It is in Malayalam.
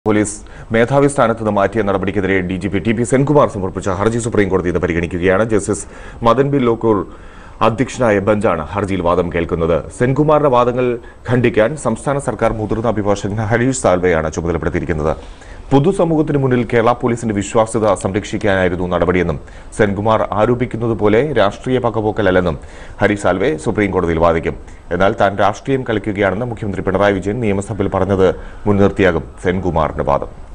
പോലീസ് മേധാവി സ്ഥാനത്ത് നിന്ന് മാറ്റിയ നടപടിക്കെതിരെ D G P T P Senkumar സമർപ്പിച്ച ഹർജി സുപ്രീം കോടതി ഇന്ന് പരിഗണിക്കുകയാണ് ജസ്റ്റിസ് മദൻ ബി ലോക്കൂർ അധ്യക്ഷനായ ബെഞ്ചാണ് ഹർജിയിൽ വാദം കേൾക്കുന്നത് സെൻകുമാറിന്റെ വാദങ്ങൾ ഖണ്ഡിക്കാൻ സംസ്ഥാന സർക്കാർ മുതിർന്ന അഭിഭാഷകൻ ഹരീഷ് സാൽവെയാണ് ചുമതലപ്പെടുത്തിയിരിക്കുന്നത് പൊതുസമൂഹത്തിന് മുന്നിൽ കേരള പോലീസിന്റെ വിശ്വാസ്യത സംരക്ഷിക്കാനായിരുന്നു നടപടിയെന്നും സെൻകുമാർ ആരോപിക്കുന്നത് പോലെ രാഷ്ട്രീയ പകപോക്കലല്ലെന്നും ഹരീഷ് സാൽവെ സുപ്രീം കോടതിയിൽ വാദിക്കും എന്നാൽ താൻ രാഷ്ട്രീയം കളിക്കുകയാണെന്ന് മുഖ്യമന്ത്രി പിണറായി വിജയൻ നിയമസഭയിൽ പറഞ്ഞത് മുൻനിർത്തിയാകും സെൻകുമാറിന്റെ വാദം